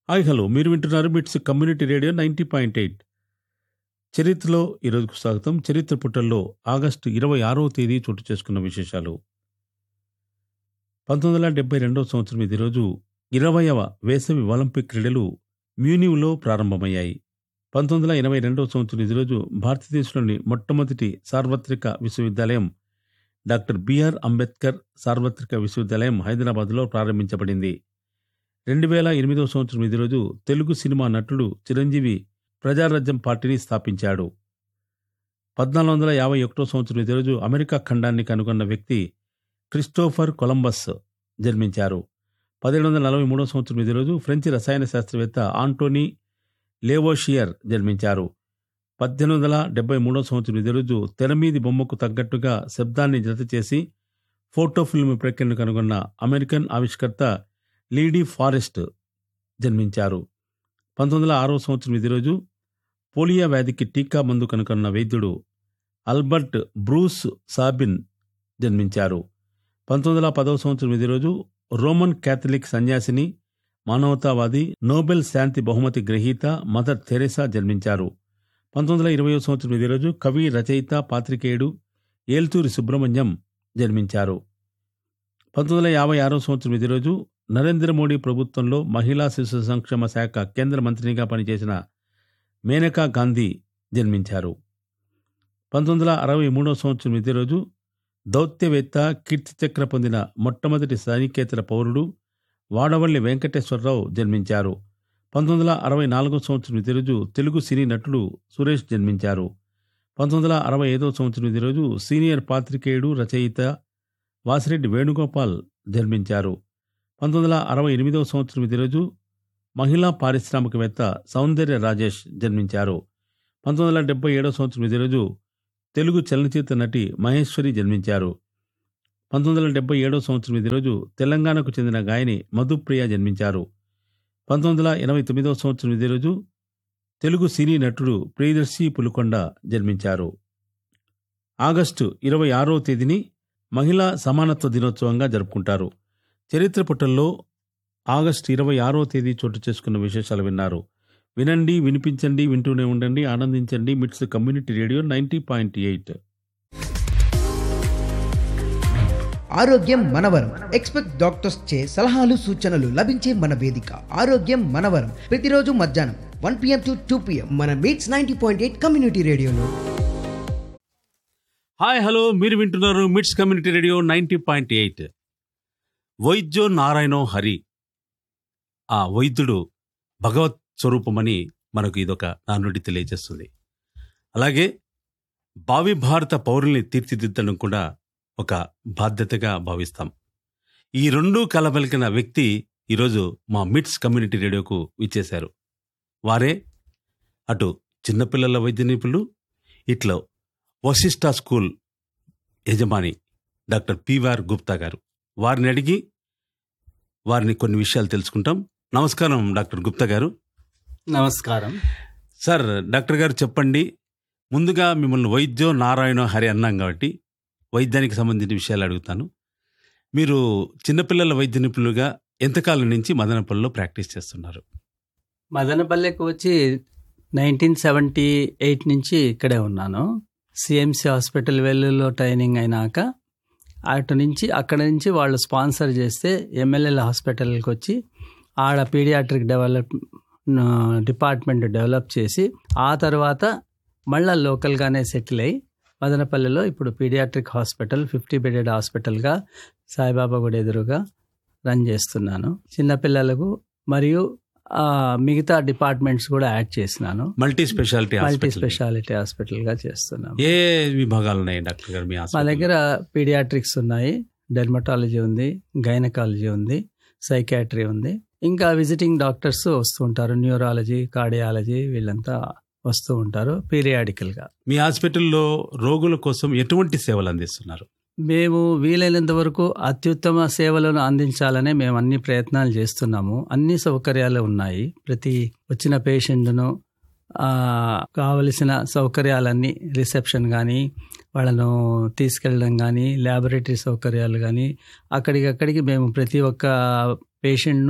Hi hello మీరు వింటున్నారు MITS community radio ninety point eight చరిత్రలో ఈరోజుకు స్వాగతం చరిత్ర పుటల్లో ఆగస్టు ఇరవై ఆరవ తేదీ చోటు చేసుకున్న విశేషాలు పంతొమ్మిది వందల డెబ్బై రెండవ సంవత్సరం ఇది రోజు ఇరవయవ వేసవి ఒలింపిక్ క్రీడలు మ్యూనివ్లో ప్రారంభమయ్యాయి పంతొమ్మిది వందల ఎనభై రెండవ సంవత్సరం ఇది రోజు భారతదేశంలోని మొట్టమొదటి సార్వత్రిక విశ్వవిద్యాలయం డాక్టర్ బిఆర్ అంబేద్కర్ సార్వత్రిక విశ్వవిద్యాలయం హైదరాబాద్లో ప్రారంభించబడింది రెండు వేల ఎనిమిదవ సంవత్సరం ఇది రోజు తెలుగు సినిమా నటుడు చిరంజీవి ప్రజారాజ్యం పార్టీని స్థాపించాడు పద్నాలుగు వందల యాభై ఒకటో సంవత్సరం ఇది రోజు అమెరికా ఖండాన్ని కనుగొన్న వ్యక్తి క్రిస్టోఫర్ కొలంబస్ జన్మించారు పదిహేడు వందల నలభై మూడో సంవత్సరం ఇది రోజు ఫ్రెంచ్ రసాయన శాస్త్రవేత్త ఆంటోనీ లేవోషియర్ జన్మించారు పద్దెనిమిది వందల డెబ్బై మూడో సంవత్సరం ఇది రోజు తెరమీది బొమ్మకు తగ్గట్టుగా శబ్దాన్ని జత చేసి ఫోటో ఫిల్మ్ ప్రక్రియను కనుగొన్న అమెరికన్ ఆవిష్కర్త లీడీ ఫారెస్ట్ జన్మించారు పంతొమ్మిది వందల ఆరో సంవత్సరం ఇది రోజు పోలియో వ్యాధికి టీకా మందు కనుగొన్న వైద్యుడు అల్బర్ట్ బ్రూస్ సాబిన్ జన్మించారు పంతొమ్మిది వందల పదవ సంవత్సరం ఇది రోజు రోమన్ క్యాథలిక్ సన్యాసిని మానవతావాది నోబెల్ శాంతి బహుమతి గ్రహీత మదర్ థెరెసా జన్మించారు పంతొమ్మిది వందల ఇరవై సంవత్సరం ఇదే రోజు కవి రచయిత పాత్రికేయుడు ఏల్తూరి సుబ్రహ్మణ్యం జన్మించారు పంతొమ్మిది వందల యాభై ఆరో సంవత్సరం ఇదే రోజు నరేంద్ర మోడీ ప్రభుత్వంలో మహిళా శిశు సంక్షేమ శాఖ కేంద్ర మంత్రినిగా పనిచేసిన మేనకా గాంధీ జన్మించారు పంతొమ్మిది వందల అరవై మూడో సంవత్సరం ఇదే రోజు దౌత్యవేత్త కీర్తి చక్ర పొందిన మొట్టమొదటి సైనికేతర పౌరుడు వాడవల్లి వెంకటేశ్వరరావు జన్మించారు పంతొమ్మిది వందల అరవై నాలుగో సంవత్సరం ఇదే రోజు తెలుగు సినీ నటుడు సురేష్ జన్మించారు పంతొమ్మిది వందల అరవై ఐదో సంవత్సరం ఇదే రోజు సీనియర్ పాత్రికేయుడు రచయిత వాసిరెడ్డి వేణుగోపాల్ జన్మించారు పంతొమ్మిది వందల అరవై ఎనిమిదవ సంవత్సరం ఇదే రోజు మహిళా పారిశ్రామికవేత్త సౌందర్య రాజేష్ జన్మించారు పంతొమ్మిది వందల డెబ్బై ఏడవ సంవత్సరం ఇదే రోజు తెలుగు చలనచిత్ర నటి మహేశ్వరి జన్మించారు పంతొమ్మిది వందల డెబ్బై ఏడవ సంవత్సరం ఇదే రోజు తెలంగాణకు చెందిన గాయని మధుప్రియ జన్మించారు పంతొమ్మిది వందల ఎనభై తొమ్మిదవ సంవత్సరం ఇదే రోజు తెలుగు సినీ నటుడు ప్రియదర్శి పులుకొండ జన్మించారు ఆగస్టు ఇరవై ఆరో తేదీని మహిళా సమానత్వ దినోత్సవంగా జరుపుకుంటారు చరిత్ర పుటల్లో ఆగస్టు ఇరవై ఆరో తేదీ చోటు చేసుకున్న విశేషాలు విన్నారు వినండి వినిపించండి వింటూనే ఉండండి ఆనందించండి MITS community radio ninety point eight ఆరోగ్యం మనవరం ఎక్స్పెక్ట్ డాక్టర్స్ చే సలహాలు సూచనలు లభించే మన వేదిక ఆరోగ్యం మనవరం ప్రతిరోజు మధ్యాహ్నం one PM to two PM మన MITS ninety point eight community రేడియోలో హాయ్ హలో మీరు వింటున్నారు MITS community radio ninety point eight వైద్యో నారాయణో హరి ఆ వైద్యుడు భగవత్ స్వరూపమని మనకు ఇదొక నానుడి తెలియజేస్తుంది అలాగే భావి భారత పౌరుల్ని తీర్చిదిద్దడం కూడా ఒక బాధ్యతగా భావిస్తాం ఈ రెండూ కలబలికిన వ్యక్తి ఈరోజు మా మిట్స్ కమ్యూనిటీ రేడియోకు ఇచ్చేశారు వారే అటు చిన్నపిల్లల వైద్య నిపుణులు ఇట్లో వశిష్ఠ స్కూల్ యజమాని డాక్టర్ పివిఆర్ గుప్తా గారు వారిని అడిగి వారిని కొన్ని విషయాలు తెలుసుకుంటాం నమస్కారం డాక్టర్ గుప్తా గారు నమస్కారం సార్ డాక్టర్ గారు చెప్పండి ముందుగా మిమ్మల్ని వైద్యో నారాయణ హరి అన్నాం కాబట్టి వైద్యానికి సంబంధించిన విషయాలు అడుగుతాను మీరు చిన్నపిల్లల వైద్య నిపుణులుగా ఎంతకాలం నుంచి మదనపల్లిలో ప్రాక్టీస్ చేస్తున్నారు మదనపల్లెకి వచ్చి నైన్టీన్ సెవెంటీ ఎయిట్ నుంచి ఇక్కడే ఉన్నాను సిఎంసి హాస్పిటల్ వెల్లుల్లో ట్రైనింగ్ అయినాక అటు నుంచి అక్కడ నుంచి వాళ్ళు స్పాన్సర్ చేస్తే ఎమ్మెల్యేల హాస్పిటల్కి వచ్చి ఆడ పీడియాట్రిక్ డెవలప్ డిపార్ట్మెంట్ డెవలప్ చేసి ఆ తర్వాత మళ్ళా లోకల్గానే సెటిల్ అయ్యి మదనపల్లిలో ఇప్పుడు పీడియాట్రిక్ హాస్పిటల్ ఫిఫ్టీ బెడెడ్ హాస్పిటల్గా సాయిబాబా గుడి ఎదురుగా రన్ చేస్తున్నాను చిన్నపిల్లలకు మరియు ఆ, మిగతా డిపార్ట్మెంట్స్ కూడా యాడ్ చేసినాను multi speciality multi hospital. Speciality హాస్పిటల్గా చేస్తున్నాను ఏ విభాగాలు ఉన్నాయి డాక్టర్ గారు మీ మా హాస్పిటల్ దగ్గర పీడియాట్రిక్స్ ఉన్నాయి డెర్మటాలజీ ఉంది గైనకాలజీ ఉంది సైకాట్రీ ఉంది ఇంకా విజిటింగ్ డాక్టర్స్ వస్తూ ఉంటారు న్యూరాలజీ కార్డియాలజీ వీళ్ళంతా వస్తూ ఉంటారు పీరియాడికల్గా మీ హాస్పిటల్లో రోగుల కోసం ఎటువంటి సేవలు అందిస్తున్నారు మేము వీలైనంత వరకు అత్యుత్తమ సేవలను అందించాలనే మేము అన్ని ప్రయత్నాలు చేస్తున్నాము అన్ని సౌకర్యాలు ఉన్నాయి ప్రతి వచ్చిన పేషెంట్ను ఆ, కావలసిన సౌకర్యాలన్నీ రిసెప్షన్ కానీ వాళ్ళను తీసుకెళ్ళడం కానీ ల్యాబొరేటరీ సౌకర్యాలు కానీ అక్కడికక్కడికి మేము ప్రతి ఒక్క పేషెంట్ను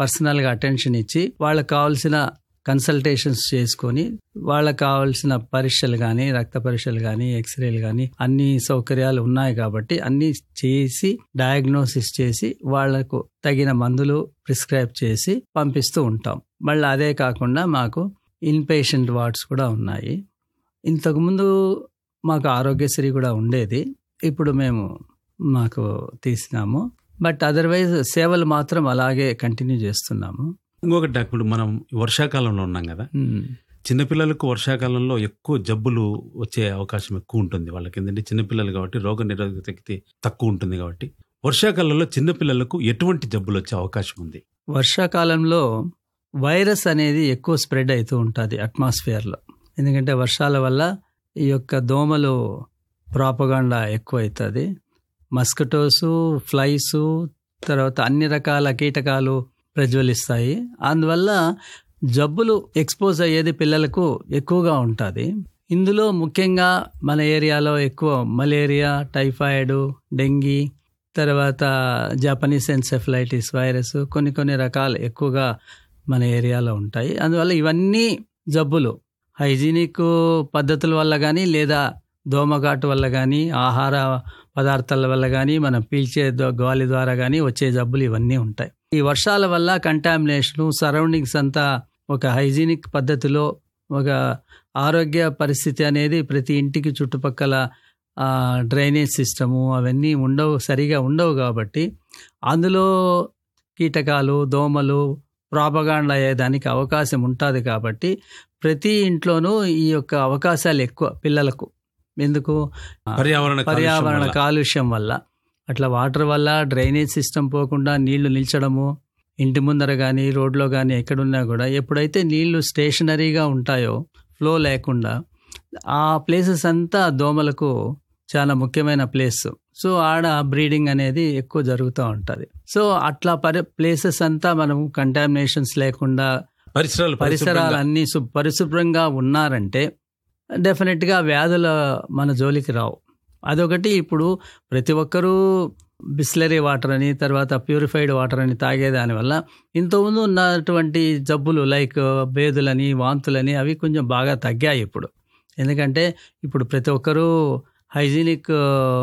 పర్సనల్గా అటెన్షన్ ఇచ్చి వాళ్ళకి కావాల్సిన కన్సల్టేషన్స్ చేసుకొని వాళ్ళకి కావాల్సిన పరీక్షలు కానీ రక్త పరీక్షలు కానీ ఎక్స్రేలు కానీ అన్ని సౌకర్యాలు ఉన్నాయి కాబట్టి అన్ని చేసి డయాగ్నోసిస్ చేసి వాళ్లకు తగిన మందులు ప్రిస్క్రైబ్ చేసి పంపిస్తూ ఉంటాం మళ్ళీ అదే కాకుండా మాకు ఇన్ పేషెంట్ వార్డ్స్ కూడా ఉన్నాయి ఇంతకుముందు మాకు ఆరోగ్యశ్రీ కూడా ఉండేది ఇప్పుడు మేము మాకు తీసినాము బట్ అదర్వైజ్ సేవలు మాత్రం అలాగే కంటిన్యూ చేస్తున్నాము ఇంకొకటి డాక్టర్ ఇప్పుడు మనం వర్షాకాలంలో ఉన్నాం కదా మ్మ్. చిన్నపిల్లలకు వర్షాకాలంలో ఎక్కువ జబ్బులు వచ్చే అవకాశం ఎక్కువ ఉంటుంది వాళ్ళకి ఎందుకంటే చిన్నపిల్లలు కాబట్టి రోగ నిరోధక శక్తి తక్కువ ఉంటుంది కాబట్టి వర్షాకాలంలో చిన్నపిల్లలకు ఎటువంటి జబ్బులు వచ్చే అవకాశం ఉంది వర్షాకాలంలో వైరస్ అనేది ఎక్కువ స్ప్రెడ్ అవుతూ ఉంటుంది అట్మాస్ఫియర్లో ఎందుకంటే వర్షాల వల్ల ఈ యొక్క దోమలు ప్రాపగాండా ఎక్కువ అవుతుంది మస్కిటోసు ఫ్లైస్ తర్వాత అన్ని రకాల కీటకాలు ప్రజ్వలిస్తాయి అందువల్ల జబ్బులు ఎక్స్పోజ్ అయ్యేది పిల్లలకు ఎక్కువగా ఉంటుంది ఇందులో ముఖ్యంగా మన ఏరియాలో ఎక్కువ మలేరియా టైఫాయిడ్ డెంగీ తర్వాత జపనీస్ ఎన్సెఫలైటిస్ వైరస్ కొన్ని కొన్ని రకాలు ఎక్కువగా మన ఏరియాలో ఉంటాయి అందువల్ల ఇవన్నీ జబ్బులు హైజీనిక్ పద్ధతుల వల్ల కానీ లేదా దోమఘాటు వల్ల కానీ ఆహార పదార్థాల వల్ల కానీ మనం పీల్చే దో- గాలి ద్వారా కానీ వచ్చే జబ్బులు ఇవన్నీ ఉంటాయి ఈ వర్షాల వల్ల కంటామినేషను సరౌండింగ్స్ అంతా ఒక హైజీనిక్ పద్ధతిలో ఒక ఆరోగ్య పరిస్థితి అనేది ప్రతి ఇంటికి చుట్టుపక్కల ఆ, డ్రైనేజ్ సిస్టము అవన్నీ ఉండవు సరిగా ఉండవు కాబట్టి అందులో కీటకాలు దోమలు ప్రాపగాండ అయ్యేదానికి అవకాశం ఉంటుంది కాబట్టి ప్రతి ఇంట్లోనూ ఈ యొక్క అవకాశాలు ఎక్కువ పిల్లలకు ఎందుకు ఆ, పర్యావరణ కాలుష్యం పర్యావరణ వల్ల. కాలుష్యం వల్ల అట్లా వాటర్ వల్ల డ్రైనేజ్ సిస్టమ్ పోకుండా నీళ్లు నిల్చడము ఇంటి ముందర కానీ రోడ్లో కానీ ఎక్కడున్నా కూడా ఎప్పుడైతే నీళ్లు స్టేషనరీగా ఉంటాయో ఫ్లో లేకుండా ఆ ప్లేసెస్ అంతా దోమలకు చాలా ముఖ్యమైన ప్లేస్ సో ఆడ బ్రీడింగ్ అనేది ఎక్కువ జరుగుతూ ఉంటుంది సో అట్లా పరి ప్లేసెస్ అంతా మనం కంటామినేషన్స్ లేకుండా పరిసరాలు పరిసరాలు పరిశుభ్రంగా- అన్నీ సు- పరిశుభ్రంగా ఉన్నారంటే డెఫినెట్గా వ్యాధుల మన జోలికి రావు అదొకటి ఇప్పుడు ప్రతి ఒక్కరూ బిస్లరీ వాటర్ అని తర్వాత ప్యూరిఫైడ్ వాటర్ అని తాగేదాని వల్ల ఇంతకుముందు ఉన్నటువంటి జబ్బులు లైక్ బేదులని వాంతులని అవి కొంచెం బాగా తగ్గాయి ఇప్పుడు ఎందుకంటే ఇప్పుడు ప్రతి ఒక్కరూ హైజీనిక్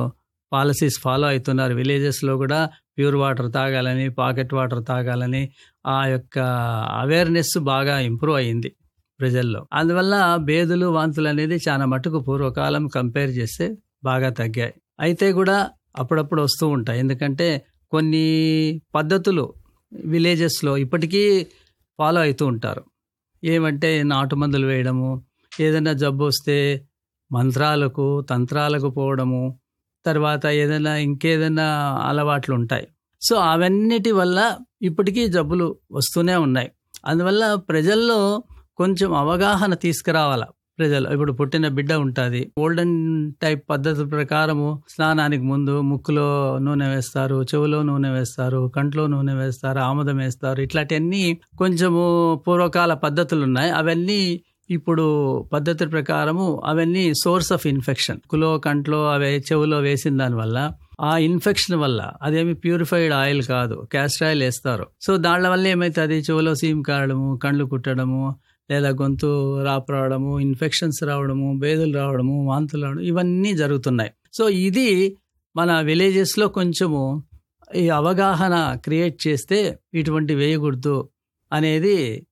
పాలసీస్ ఫాలో అవుతున్నారు విలేజెస్లో కూడా ప్యూర్ వాటర్ తాగాలని పాకెట్ వాటర్ తాగాలని ఆ యొక్క అవేర్నెస్ బాగా ఇంప్రూవ్ అయ్యింది ప్రజల్లో అందువల్ల బేదులు వాంతులు అనేది చాలా మటుకు పూర్వకాలం కంపేర్ చేస్తే బాగా తగ్గాయి అయితే కూడా అప్పుడప్పుడు వస్తూ ఉంటాయి ఎందుకంటే కొన్ని పద్ధతులు విలేజెస్లో ఇప్పటికీ ఫాలో అవుతూ ఉంటారు ఏమంటే నాటు మందులు వేయడము ఏదైనా జబ్బు వస్తే మంత్రాలకు తంత్రాలకు పోవడము తర్వాత ఏదైనా ఇంకేదైనా అలవాట్లు ఉంటాయి సో అవన్నిటి వల్ల ఇప్పటికీ జబ్బులు వస్తూనే ఉన్నాయి అందువల్ల ప్రజల్లో కొంచెం అవగాహన తీసుకురావాల ప్రజలు ఇప్పుడు పుట్టిన బిడ్డ ఉంటుంది ఓల్డెన్ టైప్ పద్ధతి ప్రకారము స్నానానికి ముందు ముక్కులో నూనె వేస్తారు చెవులో నూనె వేస్తారు కంట్లో నూనె వేస్తారు ఆముదం వేస్తారు ఇట్లాంటివన్నీ కొంచెము పూర్వకాల పద్ధతులు ఉన్నాయి అవన్నీ ఇప్పుడు పద్ధతి ప్రకారము అవన్నీ సోర్స్ ఆఫ్ ఇన్ఫెక్షన్ కులో కంట్లో అవి చెవులో వేసిన దానివల్ల ఆ ఇన్ఫెక్షన్ వల్ల అదేమి ప్యూరిఫైడ్ ఆయిల్ కాదు క్యాస్టర్ ఆయిల్ వేస్తారు సో దాని వల్ల ఏమవుతుంది చెవులో సీమ్ కారడము కండ్లు కుట్టడము లేదా గొంతు రాపు రావడము ఇన్ఫెక్షన్స్ రావడము బేదులు రావడము వాంతులు రావడం ఇవన్నీ జరుగుతున్నాయి సో ఇది మన విలేజెస్లో కొంచెము ఈ అవగాహన క్రియేట్ చేస్తే ఇటువంటి వేయకూడదు అనేది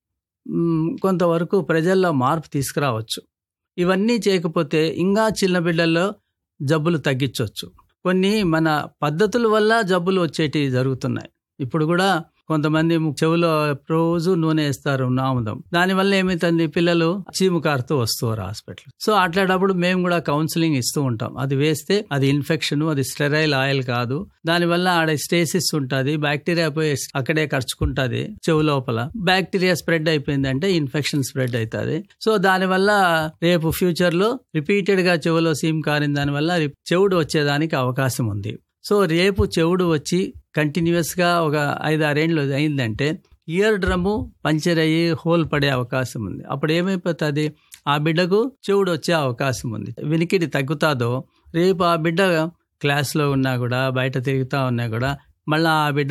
మ్, కొంతవరకు ప్రజల్లో మార్పు తీసుకురావచ్చు ఇవన్నీ చేయకపోతే ఇంకా చిన్న బిడ్డల్లో జబ్బులు తగ్గించవచ్చు కొన్ని మన పద్ధతుల వల్ల జబ్బులు వచ్చేటివి జరుగుతున్నాయి ఇప్పుడు కూడా కొంతమంది చెవులో రోజు నూనె వేస్తారు నాముదం దానివల్ల ఏమవుతుంది పిల్లలు చీము కారుతూ వస్తారు హాస్పిటల్ సో అట్లాంటప్పుడు మేము కూడా కౌన్సిలింగ్ ఇస్తూ ఉంటాం అది వేస్తే అది ఇన్ఫెక్షన్ అది స్టెరైల్ ఆయిల్ కాదు దానివల్ల ఆడ స్టేసిస్ ఉంటుంది బ్యాక్టీరియా పోయి అక్కడే ఖర్చుకుంటుంది చెవు లోపల బ్యాక్టీరియా స్ప్రెడ్ అయిపోయిందంటే ఇన్ఫెక్షన్ స్ప్రెడ్ అవుతుంది సో దానివల్ల రేపు ఫ్యూచర్ లో రిపీటెడ్ గా చెవులో సీమ్ కారిన దానివల్ల రి- చెవుడు వచ్చేదానికి అవకాశం ఉంది సో రేపు చెవుడు వచ్చి కంటిన్యూస్ గా ఒక ఐదు ఆరేళ్ళు అయిందంటే ఇయర్ డ్రమ్ము పంచర్ అయ్యి హోల్ పడే అవకాశం ఉంది అప్పుడు ఏమైపోతుంది ఆ బిడ్డకు చెవుడు వచ్చే అవకాశం ఉంది వినికిడి తగ్గుతాదో రేపు ఆ బిడ్డ క్లాస్లో ఉన్నా కూడా బయట తిరుగుతా ఉన్నా కూడా మళ్ళీ ఆ బిడ్డ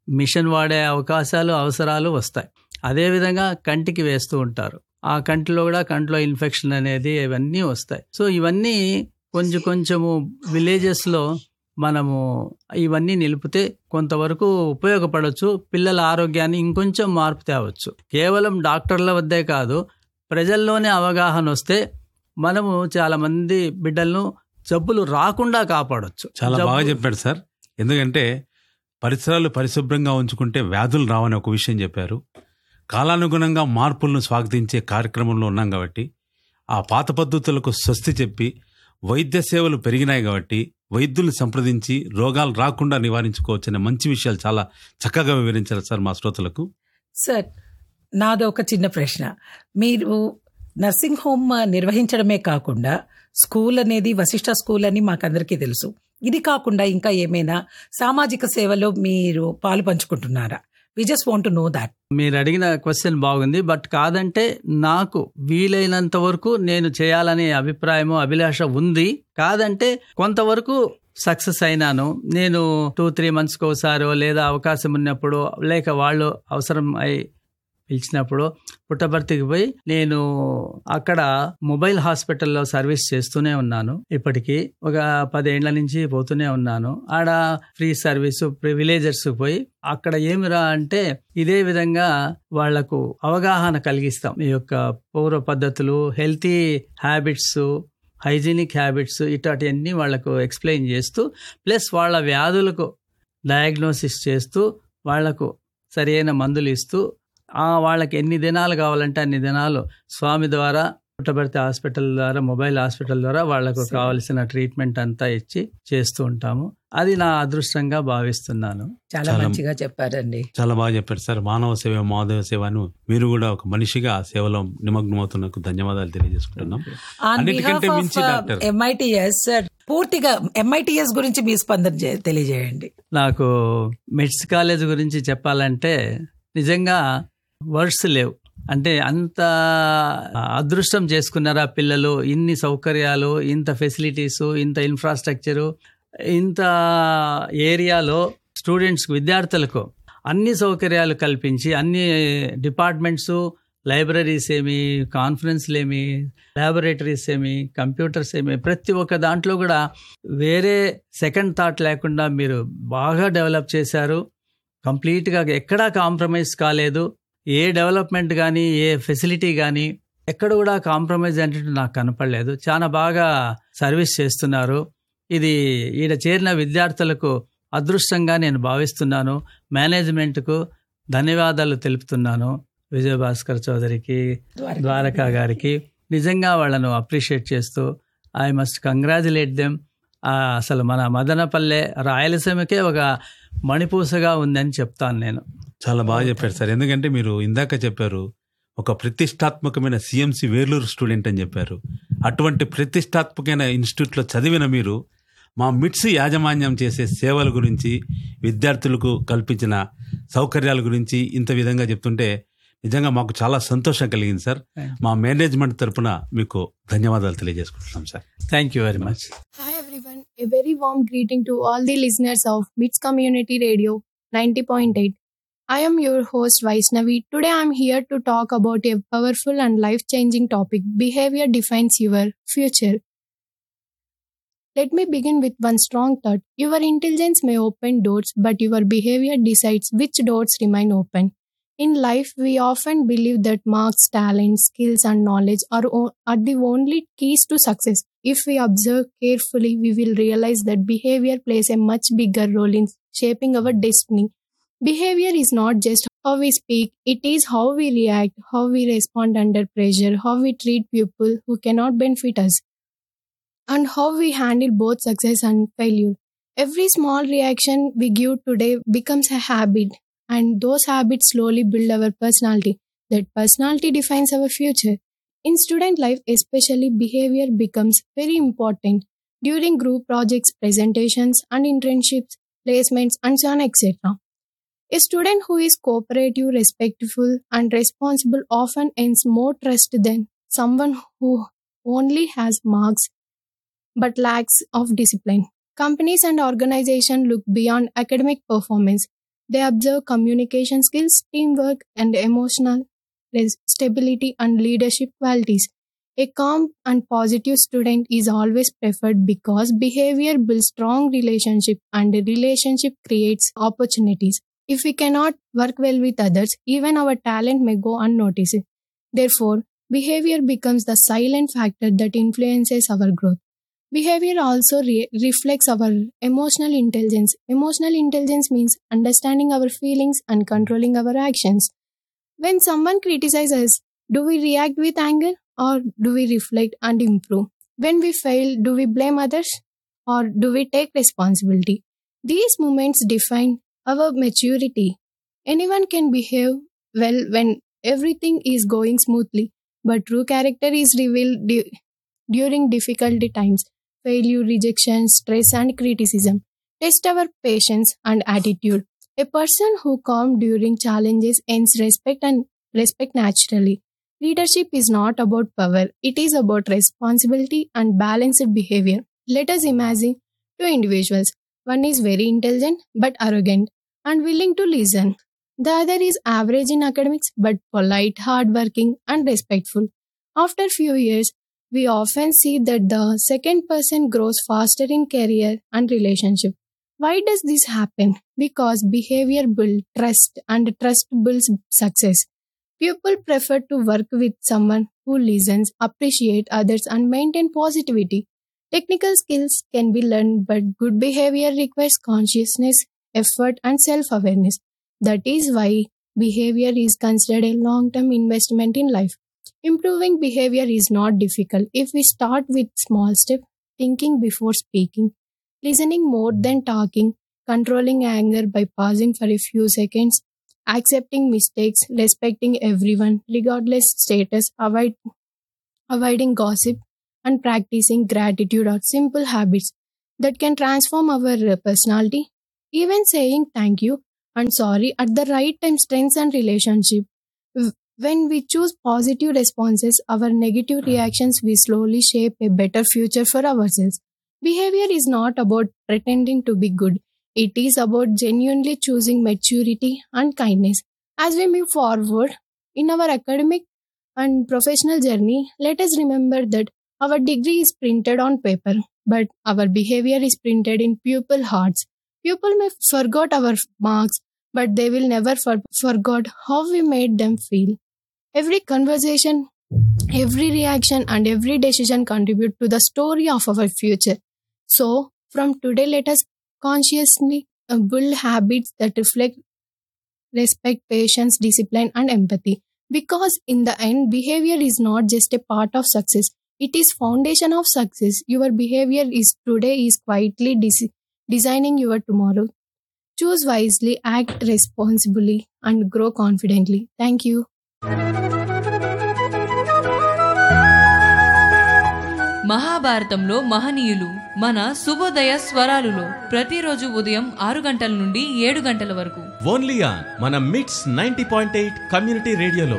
మిషన్ వాడే అవకాశాలు అవసరాలు వస్తాయి అదేవిధంగా కంటికి వేస్తూ ఉంటారు ఆ కంటిలో కూడా కంటిలో ఇన్ఫెక్షన్ అనేది ఇవన్నీ వస్తాయి సో ఇవన్నీ కొంచెం కొంచెము విలేజెస్లో మనము ఇవన్నీ నిలిపితే కొంతవరకు ఉపయోగపడవచ్చు పిల్లల ఆరోగ్యాన్ని ఇంకొంచెం మార్పు తేవచ్చు కేవలం డాక్టర్ల వద్దే కాదు ప్రజల్లోనే అవగాహన వస్తే మనము చాలా మంది బిడ్డలను జబ్బులు రాకుండా కాపాడొచ్చు చాలా బాగా జబ్బు- చెప్పాడు సార్ ఎందుకంటే పరిసరాలు పరిశుభ్రంగా ఉంచుకుంటే వ్యాధులు రావని ఒక విషయం చెప్పారు కాలానుగుణంగా మార్పులను స్వాగతించే కార్యక్రమంలో ఉన్నాం కాబట్టి ఆ పాత పద్ధతులకు స్వస్తి చెప్పి వైద్య సేవలు పెరిగినాయి కాబట్టి వైద్యుల్ని సంప్రదించి రోగాలు రాకుండా నివారించుకోవచ్చనే మంచి విషయాలు చాలా చక్కగా వివరించారు సార్ మా శ్రోతలకు సార్ నాది ఒక చిన్న ప్రశ్న మీరు నర్సింగ్ హోమ్ నిర్వహించడమే కాకుండా స్కూల్ అనేది వశిష్ట స్కూల్ అని మాకందరికీ తెలుసు ఇది కాకుండా ఇంకా ఏమైనా సామాజిక సేవలో మీరు పాలు పంచుకుంటున్నారా we just want know that మీరు అడిగిన క్వశ్చన్ బాగుంది బట్ కాదంటే నాకు వీలైనంత వరకు నేను చేయాలనే అభిప్రాయము అభిలాష ఉంది కాదంటే కొంతవరకు సక్సెస్ అయినాను నేను టూ త్రీ మంత్స్కి ఒకసారో లేదా అవకాశం ఉన్నప్పుడు లేక వాళ్ళు అవసరం అయి పిలిచినప్పుడు పుట్టపర్తికి పోయి నేను అక్కడ మొబైల్ హాస్పిటల్లో సర్వీస్ చేస్తూనే ఉన్నాను ఇప్పటికీ ఒక పదేళ్ల నుంచి పోతూనే ఉన్నాను ఆడ ఫ్రీ సర్వీస్ విలేజర్స్ పోయి అక్కడ ఏమిరా అంటే ఇదే విధంగా వాళ్లకు అవగాహన కలిగిస్తాం ఈ యొక్క పౌర పద్ధతులు హెల్తీ హ్యాబిట్స్ హైజీనిక్ హ్యాబిట్స్ ఇట్లాంటివన్నీ వాళ్లకు ఎక్స్ప్లెయిన్ చేస్తూ ప్లస్ వాళ్ళ వ్యాధులకు డయాగ్నోసిస్ చేస్తూ వాళ్లకు సరైన మందులు ఇస్తూ ఆ వాళ్ళకి ఎన్ని దినాలు కావాలంటే అన్ని దినాలు స్వామి ద్వారా పుట్టబడితే హాస్పిటల్ ద్వారా మొబైల్ హాస్పిటల్ ద్వారా వాళ్లకు సరే. కావలసిన ట్రీట్మెంట్ అంతా ఇచ్చి చేస్తూ ఉంటాము అది నా అదృష్టంగా భావిస్తున్నాను చాలా చాలా- మంచిగా చెప్పారండి చాలా బాగా చెప్పారు సార్ మానవ సేవ మాధవ సేవను మీరు కూడా ఒక మనిషిగా ఆ సేవలో నిమగ్నమవుతున్నందుకు ధన్యవాదాలు తెలియజేసుకుంటున్నాం ఆన్ అన్నిటికంటే బిహాఫ్ మించి ఆఫ్ డాక్టర్. ఎంఐటిఎస్ పూర్తిగా ఎంఐటిఎస్ గురించి మీ స్పందన చే- తెలియజేయండి నాకు మెడ్స్ కాలేజ్ గురించి చెప్పాలంటే నిజంగా వర్డ్స్ లేవు అంటే అంత అదృష్టం చేసుకున్నారా పిల్లలు ఇన్ని సౌకర్యాలు ఇంత ఫెసిలిటీస్ ఇంత ఇన్ఫ్రాస్ట్రక్చరు ఇంత ఏరియాలో స్టూడెంట్స్ విద్యార్థులకు అన్ని సౌకర్యాలు కల్పించి అన్ని డిపార్ట్మెంట్స్ లైబ్రరీస్ ఏమి కాన్ఫరెన్స్లు ఏమి ల్యాబొరేటరీస్ ఏమి కంప్యూటర్స్ ఏమి ప్రతి ఒక్క దాంట్లో కూడా వేరే సెకండ్ థాట్ లేకుండా మీరు బాగా డెవలప్ చేశారు కంప్లీట్గా ఎక్కడా కాంప్రమైజ్ కాలేదు ఏ డెవలప్మెంట్ కానీ ఏ ఫెసిలిటీ కానీ ఎక్కడ కూడా కాంప్రమైజ్ అంటే నాకు కనపడలేదు చాలా బాగా సర్వీస్ చేస్తున్నారు ఇది ఈడ చేరిన విద్యార్థులకు అదృష్టంగా నేను భావిస్తున్నాను మేనేజ్మెంట్కు ధన్యవాదాలు తెలుపుతున్నాను విజయభాస్కర్ చౌదరికి ద్వారకా గారికి నిజంగా వాళ్ళను అప్రిషియేట్ చేస్తూ ఐ మస్ట్ కంగ్రాచులేట్ దెమ్ అసలు మన మదనపల్లె రాయలసీమకే ఒక మణిపూసగా ఉందని చెప్తాను నేను చాలా బాగా చెప్పారు సార్ ఎందుకంటే మీరు ఇందాక చెప్పారు ఒక ప్రతిష్టాత్మకమైన సిఎంసి వేర్లూరు స్టూడెంట్ అని చెప్పారు అటువంటి ప్రతిష్టాత్మకమైన ఇన్స్టిట్యూట్లో చదివిన మీరు మా మిట్స్ యాజమాన్యం చేసే సేవల గురించి విద్యార్థులకు కల్పించిన సౌకర్యాల గురించి ఇంత విధంగా చెప్తుంటే నిజంగా మాకు చాలా సంతోషం కలిగింది సార్ మా మేనేజ్మెంట్ తరపున మీకు ధన్యవాదాలు తెలియజేసుకుంటున్నాం sir thank you very much Hi everyone, a very warm greeting to all the listeners of MITS Community Radio 90.8. I am your host Vaishnavi. Today I am here to talk about a powerful and life changing topic behavior defines your future. Let me begin with one strong thought. Your intelligence may open doors, but your behavior decides which doors remain open. In life, we often believe that marks, talent, skills, and knowledge are, o- are the only keys to success. If we observe carefully, we will realize that behavior plays a much bigger role in shaping our destiny. Behavior is not just how we speak, it is how we react, how we respond under pressure, how we treat people who cannot benefit us, and how we handle both success and failure. Every small reaction we give today becomes a habit, and those habits slowly build our personality. That personality defines our future. In student life, especially, behavior becomes very important during group projects, presentations, and internships, placements, and so on, etc. A student who is cooperative, respectful, and responsible often earns more trust than someone who only has marks but lacks of discipline. Companies and organizations look beyond academic performance. They observe communication skills, teamwork, and emotional res- stability and leadership qualities. A calm and positive student is always preferred because behavior builds strong relationship and a relationship creates opportunities. If we cannot work well with others, even our talent may go unnoticed. Therefore, behavior becomes the silent factor that influences our growth. Behavior also re- reflects our emotional intelligence. Emotional intelligence means understanding our feelings and controlling our actions. When someone criticizes us, do we react with anger or do we reflect and improve? When we fail, do we blame others or do we take responsibility? These moments define our maturity. Anyone can behave well when everything is going smoothly, but true character is revealed du- during difficult times failure, rejection, stress, and criticism. Test our patience and attitude. A person who calm during challenges earns respect and respect naturally. Leadership is not about power, it is about responsibility and balanced behavior. Let us imagine two individuals. One is very intelligent but arrogant and willing to listen. The other is average in academics but polite, hardworking, and respectful. After few years, we often see that the second person grows faster in career and relationship. Why does this happen? Because behavior builds trust and trust builds success. People prefer to work with someone who listens, appreciate others and maintain positivity. Technical skills can be learned, but good behavior requires consciousness, effort and self-awareness. That is why behavior is considered a long-term investment in life. Improving behavior is not difficult if we start with small steps, thinking before speaking, listening more than talking, controlling anger by pausing for a few seconds, accepting mistakes, respecting everyone, regardless status, avoid, avoiding gossip, and practicing gratitude are simple habits that can transform our uh, personality. Even saying thank you and sorry at the right time strengthens relationship. W- When we choose positive responses, our negative reactions we slowly shape a better future for ourselves. Behavior is not about pretending to be good. It is about genuinely choosing maturity and kindness. As we move forward in our academic and professional journey, let us remember that our degree is printed on paper, but our behavior is printed in pupil hearts. People may forget our marks, but they will never for- forget how we made them feel. Every conversation, every reaction, and every decision contribute to the story of our future. So, from today, let us consciously uh, build habits that reflect respect, patience, discipline, and empathy. Because in the end, behavior is not just a part of success; it is foundation of success. Your behavior is today is quietly dis- designing your tomorrow. Choose wisely, act responsibly, and grow confidently. Thank you. మహాభారతంలో మహనీయులు మన శుభోదయ స్వరాలులో ప్రతిరోజు ఉదయం ఆరు గంటల నుండి ఏడు గంటల వరకు ఓన్లీ ఆన్ మన MITS ninety point eight community రేడియోలో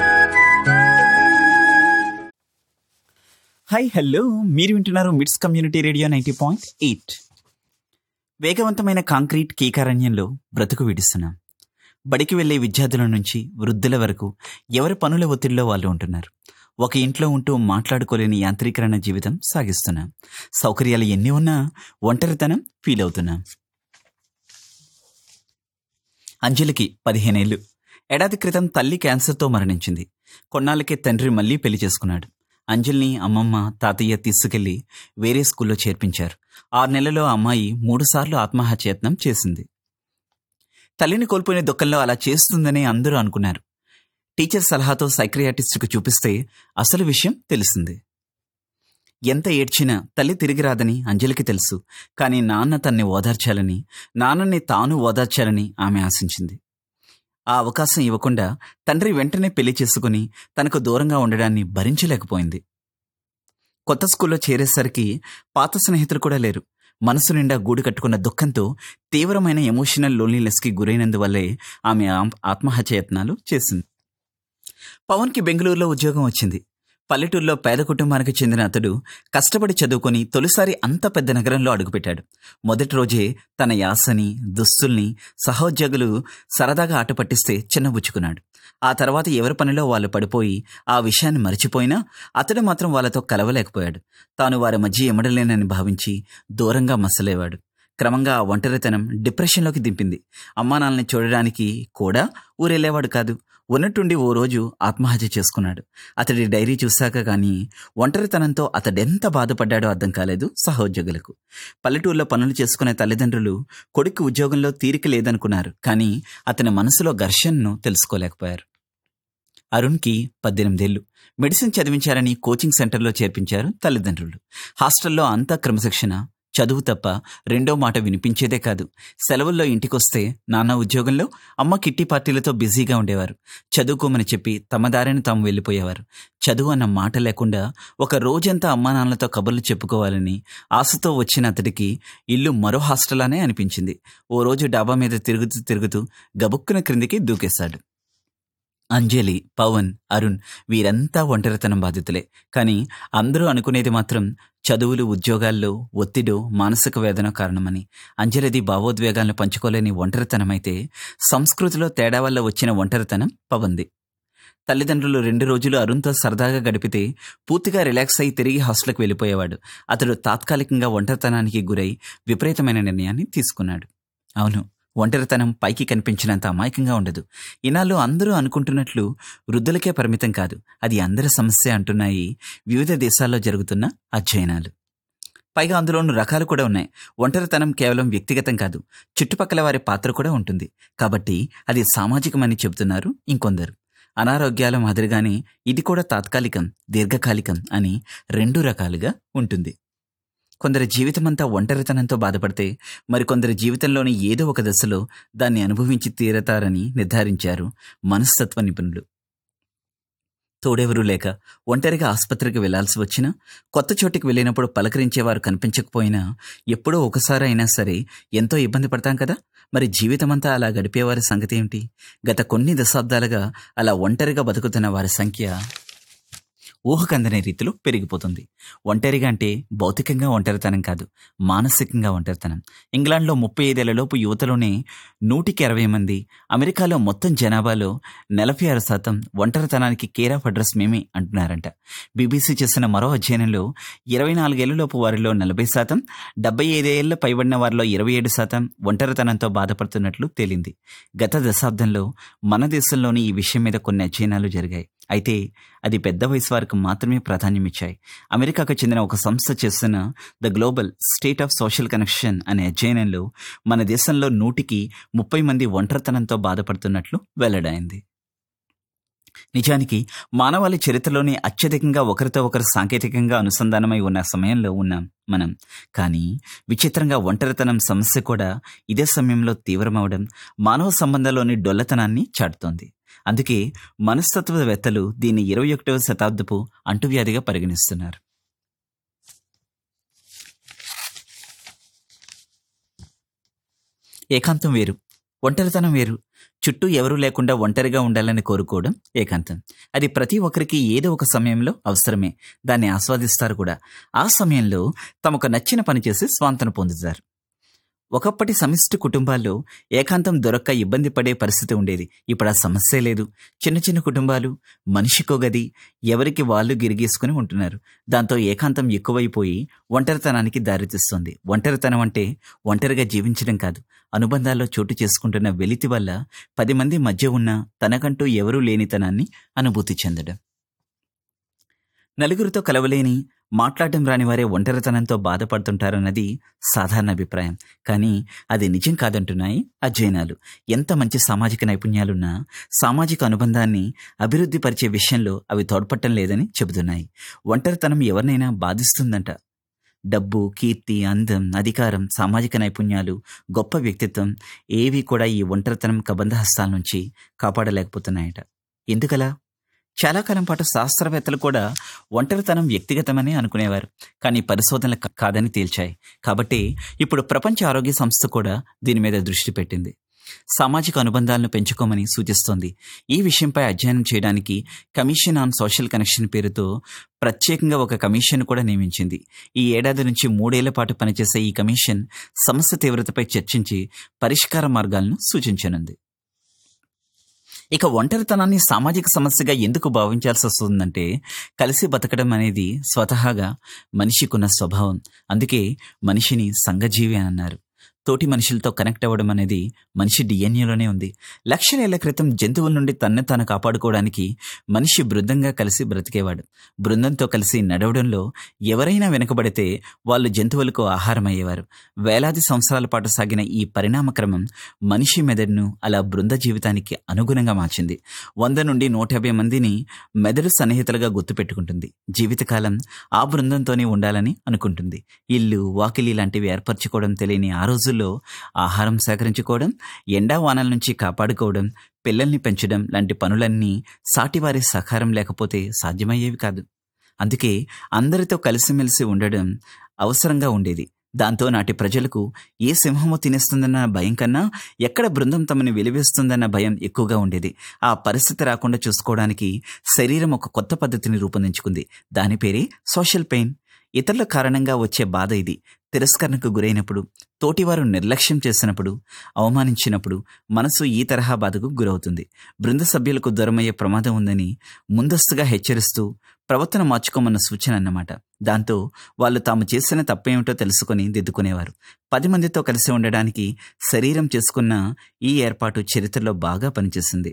హాయ్ హలో మీరు వింటున్నారు MITS community radio ninety point eight వేగవంతమైన కాంక్రీట్ కీకారణ్యంలో బ్రతుకు విడుస్తున్నాం బడికి వెళ్లే విద్యార్థుల నుంచి వృద్ధుల వరకు ఎవరి పనుల ఒత్తిడిలో వాళ్ళు ఉంటున్నారు ఒక ఇంట్లో ఉంటూ మాట్లాడుకోలేని యాంత్రీకరణ జీవితం సాగిస్తున్నాం సౌకర్యాలు ఎన్ని ఉన్నా ఒంటరితనం ఫీల్ అవుతున్నాం అంజలికి పదిహేనేళ్లు ఏడాది క్రితం తల్లి క్యాన్సర్తో మరణించింది కొన్నాళ్ళకే తండ్రి మళ్ళీ పెళ్లి చేసుకున్నాడు అంజలిని అమ్మమ్మ తాతయ్య తీసుకెళ్లి వేరే స్కూల్లో చేర్పించారు ఆరు నెలల్లో ఆ అమ్మాయి మూడుసార్లు ఆత్మహత్యయత్నం చేసింది తల్లిని కోల్పోయిన దుఃఖంలో అలా చేస్తుందని అందరూ అనుకున్నారు టీచర్ సలహాతో సైక్రియాటిస్ట్కు చూపిస్తే అసలు విషయం తెలిసింది ఎంత ఏడ్చినా తల్లి తిరిగి రాదని అంజలికి తెలుసు కానీ నాన్న తన్ని ఓదార్చాలని నాన్నని తాను ఓదార్చాలని ఆమె ఆశించింది ఆ అవకాశం ఇవ్వకుండా తండ్రి వెంటనే పెళ్లి చేసుకుని తనకు దూరంగా ఉండడాన్ని భరించలేకపోయింది కొత్త స్కూల్లో చేరేసరికి పాత స్నేహితులు కూడా లేరు మనసు నిండా గూడు కట్టుకున్న దుఃఖంతో తీవ్రమైన ఎమోషనల్ లోన్లీనెస్కి గురైనందువల్లే ఆమె ఆమ్- ఆత్మహత్యయత్నాలు చేసింది పవన్కి బెంగళూరులో ఉద్యోగం వచ్చింది పల్లెటూరులో పేద కుటుంబానికి చెందిన అతడు కష్టపడి చదువుకొని తొలిసారి అంత పెద్ద నగరంలో అడుగుపెట్టాడు మొదటి రోజే తన యాసని దుస్తుల్ని సహోద్యోగులు సరదాగా ఆట పట్టిస్తే చిన్నబుచ్చుకున్నాడు ఆ తర్వాత ఎవరి పనిలో వాళ్ళు పడిపోయి ఆ విషయాన్ని మరిచిపోయినా అతడు మాత్రం వాళ్ళతో కలవలేకపోయాడు తాను వారి మధ్య ఎమడలేనని భావించి దూరంగా మసలేవాడు క్రమంగా ఆ ఒంటరితనం డిప్రెషన్లోకి దింపింది అమ్మానాన్నని చూడడానికి కూడా ఊరెళ్ళేవాడు కాదు ఉన్నట్టుండి ఓ రోజు ఆత్మహత్య చేసుకున్నాడు అతడి డైరీ చూశాక కానీ ఒంటరితనంతో అతడెంత బాధపడ్డాడో అర్థం కాలేదు సహోద్యోగులకు పల్లెటూరులో పనులు చేసుకునే తల్లిదండ్రులు కొడుకు ఉద్యోగంలో తీరిక లేదనుకున్నారు కానీ అతని మనసులో ఘర్షణను తెలుసుకోలేకపోయారు అరుణ్కి పద్దెనిమిదేళ్లు మెడిసిన్ చదివించారని కోచింగ్ సెంటర్లో చేర్పించారు తల్లిదండ్రులు హాస్టల్లో అంతా క్రమశిక్షణ చదువు తప్ప రెండో మాట వినిపించేదే కాదు సెలవుల్లో ఇంటికొస్తే నాన్న ఉద్యోగంలో అమ్మ కిట్టి పార్టీలతో బిజీగా ఉండేవారు చదువుకోమని చెప్పి తమ దారిని తాము వెళ్ళిపోయేవారు చదువు అన్న మాట లేకుండా ఒక రోజంతా అమ్మా నాన్నలతో కబుర్లు చెప్పుకోవాలని ఆశతో వచ్చిన అతడికి ఇల్లు మరో హాస్టలానే అనిపించింది ఓ రోజు డాబా మీద తిరుగుతూ తిరుగుతూ గబుక్కున క్రిందికి దూకేశాడు అంజలి పవన్ అరుణ్ వీరంతా ఒంటరితనం బాధితులే కానీ అందరూ అనుకునేది మాత్రం చదువులు ఉద్యోగాల్లో ఒత్తిడో మానసిక వేదన కారణమని అంజలిది భావోద్వేగాలను పంచుకోలేని ఒంటరితనమైతే సంస్కృతిలో తేడా వల్ల వచ్చిన ఒంటరితనం పవంది తల్లిదండ్రులు రెండు రోజులు అరుణ్తో సరదాగా గడిపితే పూర్తిగా రిలాక్స్ అయి తిరిగి హాస్టల్కి వెళ్ళిపోయేవాడు అతడు తాత్కాలికంగా ఒంటరితనానికి గురై విపరీతమైన నిర్ణయాన్ని తీసుకున్నాడు అవును ఒంటరితనం పైకి కనిపించినంత అమాయకంగా ఉండదు ఇనాళ్ళు అందరూ అనుకుంటున్నట్లు వృద్ధులకే పరిమితం కాదు అది అందరి సమస్య అంటున్నాయి వివిధ దేశాల్లో జరుగుతున్న అధ్యయనాలు పైగా అందులోనూ రకాలు కూడా ఉన్నాయి ఒంటరితనం కేవలం వ్యక్తిగతం కాదు చుట్టుపక్కల వారి పాత్ర కూడా ఉంటుంది కాబట్టి అది సామాజికమని చెబుతున్నారు ఇంకొందరు అనారోగ్యాల మాదిరిగానే ఇది కూడా తాత్కాలికం దీర్ఘకాలికం అని రెండు రకాలుగా ఉంటుంది కొందరి జీవితమంతా ఒంటరితనంతో బాధపడితే మరికొందరి జీవితంలోని ఏదో ఒక దశలో దాన్ని అనుభవించి తీరతారని నిర్ధారించారు మనస్తత్వ నిపుణులు తోడెవరూ లేక ఒంటరిగా ఆసుపత్రికి వెళ్లాల్సి వచ్చినా కొత్త చోటికి వెళ్ళినప్పుడు పలకరించేవారు కనిపించకపోయినా ఎప్పుడో ఒకసారి అయినా సరే ఎంతో ఇబ్బంది పడతాం కదా మరి జీవితమంతా అలా గడిపేవారి సంగతి ఏమిటి గత కొన్ని దశాబ్దాలుగా అలా ఒంటరిగా బతుకుతున్న వారి సంఖ్య ఊహకందని రీతిలో పెరిగిపోతుంది ఒంటరిగా అంటే భౌతికంగా ఒంటరితనం కాదు మానసికంగా ఒంటరితనం ఇంగ్లాండ్లో ముప్పై ఐదేళ్లలోపు యువతలోనే నూటికి అరవై మంది అమెరికాలో మొత్తం జనాభాలో నలభై ఆరు శాతం ఒంటరితనానికి కేర్ ఆఫ్ అడ్రస్ మేమే అంటున్నారంట బీబీసీ చేసిన మరో అధ్యయనంలో ఇరవై నాలుగేళ్లలోపు వారిలో నలభై శాతం డెబ్బై ఐదేళ్ల పైబడిన వారిలో ఇరవై ఏడు శాతం ఒంటరితనంతో బాధపడుతున్నట్లు తేలింది గత దశాబ్దంలో మన దేశంలోని ఈ విషయం మీద కొన్ని అధ్యయనాలు జరిగాయి అయితే అది పెద్ద వయసు వారికి మాత్రమే ప్రాధాన్యమిచ్చాయి అమెరికాకు చెందిన ఒక సంస్థ చేస్తున్న the global state of social connection అనే అధ్యయనంలో మన దేశంలో నూటికి ముప్పై మంది ఒంటరితనంతో బాధపడుతున్నట్లు వెల్లడైంది నిజానికి మానవాళి చరిత్రలోనే అత్యధికంగా ఒకరితో ఒకరు సాంకేతికంగా అనుసంధానమై ఉన్న సమయంలో ఉన్నాం మనం కానీ విచిత్రంగా ఒంటరితనం సమస్య కూడా ఇదే సమయంలో తీవ్రమవడం మానవ సంబంధాల్లోని డొల్లతనాన్ని చాటుతోంది అందుకే మనస్తత్వవేత్తలు దీన్ని ఇరవై ఒకటవ శతాబ్దపు అంటువ్యాధిగా పరిగణిస్తున్నారు ఏకాంతం వేరు ఒంటరితనం వేరు చుట్టూ ఎవరూ లేకుండా ఒంటరిగా ఉండాలని కోరుకోవడం ఏకాంతం అది ప్రతి ఒక్కరికి ఏదో ఒక సమయంలో అవసరమే దాన్ని ఆస్వాదిస్తారు కూడా ఆ సమయంలో తమకు నచ్చిన పని చేసి స్వాంతన పొందుతారు ఒకప్పటి సమిష్టి కుటుంబాల్లో ఏకాంతం దొరక్క ఇబ్బంది పడే పరిస్థితి ఉండేది ఇప్పుడు ఆ సమస్య లేదు చిన్న చిన్న కుటుంబాలు మనిషికో గది ఎవరికి వాళ్ళు గిరిగీసుకుని ఉంటున్నారు దాంతో ఏకాంతం ఎక్కువైపోయి ఒంటరితనానికి దారితీస్తుంది ఒంటరితనం అంటే ఒంటరిగా జీవించడం కాదు అనుబంధాల్లో చోటు చేసుకుంటున్న వెలితి వల్ల పది మంది మధ్య ఉన్న తనకంటూ ఎవరూ లేనితనాన్ని అనుభూతి చెందడం నలుగురితో కలవలేని మాట్లాడటం రాని వారే ఒంటరితనంతో బాధపడుతుంటారన్నది సాధారణ అభిప్రాయం కానీ అది నిజం కాదంటున్నాయి అధ్యయనాలు ఎంత మంచి సామాజిక నైపుణ్యాలున్నా సామాజిక అనుబంధాన్ని అభివృద్ధి పరిచే విషయంలో అవి తోడ్పట్టం లేదని చెబుతున్నాయి ఒంటరితనం ఎవరినైనా బాధిస్తుందంట డబ్బు కీర్తి అందం అధికారం సామాజిక నైపుణ్యాలు గొప్ప వ్యక్తిత్వం ఏవి కూడా ఈ ఒంటరితనం కబంధహస్తాల నుంచి కాపాడలేకపోతున్నాయట ఎందుకలా చాలా కాలం పాటు శాస్త్రవేత్తలు కూడా ఒంటరితనం వ్యక్తిగతమని అనుకునేవారు కానీ పరిశోధనలు కా- కాదని తేల్చాయి కాబట్టి ఇప్పుడు ప్రపంచ ఆరోగ్య సంస్థ కూడా దీని మీద దృష్టి పెట్టింది సామాజిక అనుబంధాలను పెంచుకోమని సూచిస్తోంది ఈ విషయంపై అధ్యయనం చేయడానికి కమిషన్ ఆన్ సోషల్ కనెక్షన్ పేరుతో ప్రత్యేకంగా ఒక కమిషన్ కూడా నియమించింది ఈ ఏడాది నుంచి మూడేళ్ల పాటు పనిచేసే ఈ కమిషన్ సమస్య తీవ్రతపై చర్చించి పరిష్కార మార్గాలను సూచించనుంది ఇక ఒంటరితనాన్ని సామాజిక సమస్యగా ఎందుకు భావించాల్సి వస్తుందంటే కలిసి బతకడం అనేది స్వతహాగా మనిషికున్న స్వభావం అందుకే మనిషిని సంఘజీవి అని అన్నారు తోటి మనుషులతో కనెక్ట్ అవ్వడం అనేది మనిషి డిఎన్ఏలోనే ఉంది లక్షలేళ్ల క్రితం జంతువుల నుండి తన్ను తాను కాపాడుకోవడానికి మనిషి బృందంగా కలిసి బ్రతికేవాడు బృందంతో కలిసి నడవడంలో ఎవరైనా వెనుకబడితే వాళ్ళు జంతువులకు ఆహారం అయ్యేవారు వేలాది సంవత్సరాల పాటు సాగిన ఈ పరిణామ క్రమం మనిషి మెదడును అలా బృంద జీవితానికి అనుగుణంగా మార్చింది వంద నుండి నూట యాభై మందిని మెదడు సన్నిహితులుగా గుర్తుపెట్టుకుంటుంది జీవితకాలం ఆ బృందంతోనే ఉండాలని అనుకుంటుంది ఇల్లు వాకిలి లాంటివి ఏర్పరచుకోవడం తెలియని ఆ రోజుల్లో ఆహారం సేకరించుకోవడం ఎండా వానల నుంచి కాపాడుకోవడం పిల్లల్ని పెంచడం లాంటి పనులన్నీ సాటివారి సహకారం లేకపోతే సాధ్యమయ్యేవి కాదు అందుకే అందరితో కలిసిమెలిసి ఉండడం అవసరంగా ఉండేది దాంతో నాటి ప్రజలకు ఏ సింహము తినేస్తుందన్న భయం కన్నా ఎక్కడ బృందం తమని వెలివేస్తుందన్న భయం ఎక్కువగా ఉండేది ఆ పరిస్థితి రాకుండా చూసుకోవడానికి శరీరం ఒక కొత్త పద్ధతిని రూపొందించుకుంది దాని పేరే సోషల్ పెయిన్ ఇతరుల కారణంగా వచ్చే బాధ ఇది తిరస్కరణకు గురైనప్పుడు తోటివారు నిర్లక్ష్యం చేసినప్పుడు అవమానించినప్పుడు మనసు ఈ తరహా బాధకు గురవుతుంది బృంద సభ్యులకు దూరమయ్యే ప్రమాదం ఉందని ముందస్తుగా హెచ్చరిస్తూ ప్రవర్తన మార్చుకోమన్న సూచన అన్నమాట దాంతో వాళ్ళు తాము చేసిన తప్పేమిటో తెలుసుకొని దిద్దుకునేవారు పది మందితో కలిసి ఉండడానికి శరీరం చేసుకున్న ఈ ఏర్పాటు చరిత్రలో బాగా పనిచేసింది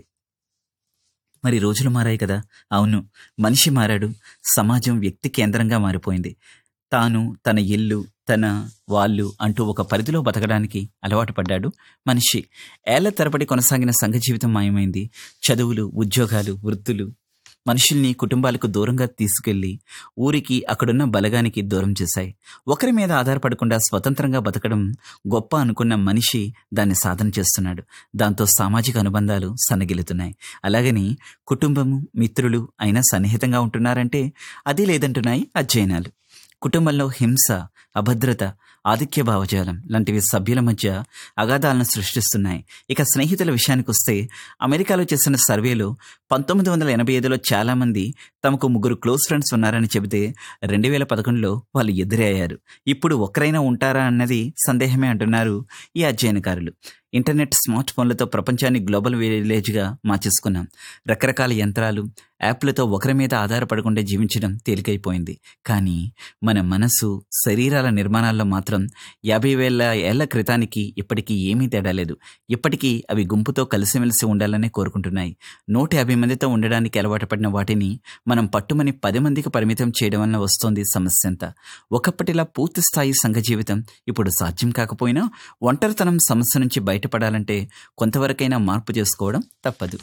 మరి రోజులు మారాయి కదా అవును మనిషి మారాడు సమాజం వ్యక్తి కేంద్రంగా మారిపోయింది తాను తన ఇల్లు తన వాళ్ళు అంటూ ఒక పరిధిలో బతకడానికి అలవాటు పడ్డాడు మనిషి ఏళ్ల తరబడి కొనసాగిన సంఘ జీవితం మాయమైంది చదువులు ఉద్యోగాలు వృత్తులు మనుషుల్ని కుటుంబాలకు దూరంగా తీసుకెళ్లి ఊరికి అక్కడున్న బలగానికి దూరం చేశాయి ఒకరి మీద ఆధారపడకుండా స్వతంత్రంగా బతకడం గొప్ప అనుకున్న మనిషి దాన్ని సాధన చేస్తున్నాడు దాంతో సామాజిక అనుబంధాలు సన్నగిలుతున్నాయి అలాగని కుటుంబము మిత్రులు అయినా సన్నిహితంగా ఉంటున్నారంటే అది లేదంటున్నాయి అధ్యయనాలు కుటుంబంలో హింస అభద్రత ఆధిక్య భావజాలం లాంటివి సభ్యుల మధ్య అగాధాలను సృష్టిస్తున్నాయి ఇక స్నేహితుల విషయానికి వస్తే అమెరికాలో చేసిన సర్వేలో పంతొమ్మిది వందల ఎనభై ఐదులో చాలామంది తమకు ముగ్గురు క్లోజ్ ఫ్రెండ్స్ ఉన్నారని చెబితే రెండు వేల పదకొండులో వాళ్ళు ఎదురే అయ్యారు ఇప్పుడు ఒక్కరైనా ఉంటారా అన్నది సందేహమే అంటున్నారు ఈ అధ్యయనకారులు ఇంటర్నెట్ స్మార్ట్ ఫోన్లతో ప్రపంచాన్ని గ్లోబల్ విలేజ్గా మార్చేసుకున్నాం రకరకాల యంత్రాలు యాప్లతో ఒకరి మీద ఆధారపడకుండా జీవించడం తేలికైపోయింది కానీ మన మనసు శరీరాల నిర్మాణాల్లో మాత్రం యాభై వేల ఏళ్ల క్రితానికి ఇప్పటికీ ఏమీ తేడా లేదు ఇప్పటికీ అవి గుంపుతో కలిసిమెలిసి ఉండాలనే కోరుకుంటున్నాయి నూట యాభై మందితో ఉండడానికి అలవాటు పడిన వాటిని మనం పట్టుమని పది మందికి పరిమితం చేయడం వల్ల వస్తోంది సమస్య అంతా ఒకప్పటిలా పూర్తి స్థాయి సంఘ జీవితం ఇప్పుడు సాధ్యం కాకపోయినా ఒంటరితనం సమస్య నుంచి బయటపడాలంటే కొంతవరకైనా మార్పు చేసుకోవడం తప్పదు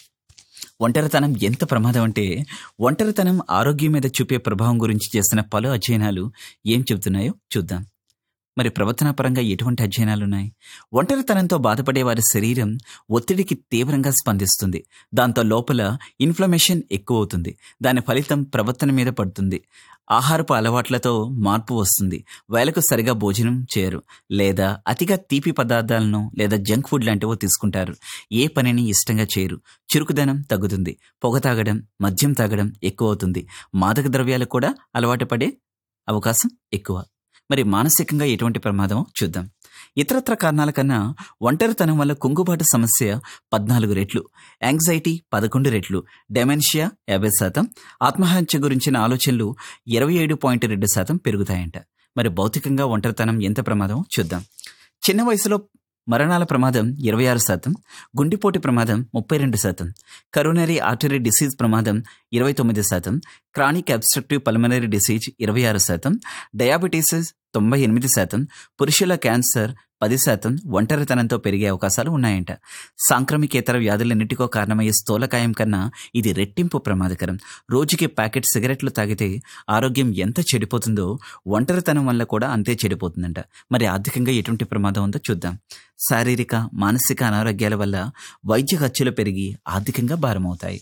ఒంటరితనం ఎంత ప్రమాదం అంటే ఒంటరితనం ఆరోగ్యం మీద చూపే ప్రభావం గురించి చేసిన పలు అధ్యయనాలు ఏం చెబుతున్నాయో చూద్దాం మరి ప్రవర్తనాపరంగా ఎటువంటి అధ్యయనాలున్నాయి ఒంటరితనంతో బాధపడే వారి శరీరం ఒత్తిడికి తీవ్రంగా స్పందిస్తుంది దాంతో లోపల ఇన్ఫ్లమేషన్ ఎక్కువ అవుతుంది దాని ఫలితం ప్రవర్తన మీద పడుతుంది ఆహారపు అలవాట్లతో మార్పు వస్తుంది వేలకు సరిగా భోజనం చేయరు లేదా అతిగా తీపి పదార్థాలను లేదా జంక్ ఫుడ్ లాంటివో తీసుకుంటారు ఏ పనిని ఇష్టంగా చేయరు చురుకుదనం తగ్గుతుంది పొగ తాగడం మద్యం తాగడం ఎక్కువ అవుతుంది మాదక ద్రవ్యాలు కూడా అలవాటు పడే అవకాశం ఎక్కువ మరి మానసికంగా ఎటువంటి ప్రమాదమో చూద్దాం ఇతరత్ర కారణాల కన్నా ఒంటరితనం వల్ల కుంగుబాటు సమస్య పద్నాలుగు రెట్లు యాంగ్జైటీ పదకొండు రెట్లు డెమెన్షియా యాభై శాతం ఆత్మహత్య గురించిన ఆలోచనలు ఇరవై ఏడు పాయింట్ రెండు శాతం పెరుగుతాయంట మరి భౌతికంగా ఒంటరితనం ఎంత ప్రమాదమో చూద్దాం చిన్న వయసులో మరణాల ప్రమాదం ఇరవై ఆరు శాతం గుండెపోటు ప్రమాదం ముప్పై రెండు శాతం కరోనరీ ఆర్టరీ డిసీజ్ ప్రమాదం ఇరవై తొమ్మిది శాతం క్రానిక్ అబ్స్ట్రక్టివ్ పల్మనరీ డిసీజ్ ఇరవై ఆరు శాతం డయాబెటీస్ తొంభై ఎనిమిది శాతం పురుషుల క్యాన్సర్ పది శాతం ఒంటరితనంతో పెరిగే అవకాశాలు ఉన్నాయంట సాంక్రమికేతర వ్యాధులన్నిటికో కారణమయ్యే స్థూలకాయం కన్నా ఇది రెట్టింపు ప్రమాదకరం రోజుకి ప్యాకెట్ సిగరెట్లు తాగితే ఆరోగ్యం ఎంత చెడిపోతుందో ఒంటరితనం వల్ల కూడా అంతే చెడిపోతుందంట మరి ఆర్థికంగా ఎటువంటి ప్రమాదం ఉందో చూద్దాం శారీరక మానసిక అనారోగ్యాల వల్ల వైద్య ఖర్చులు పెరిగి ఆర్థికంగా భారమవుతాయి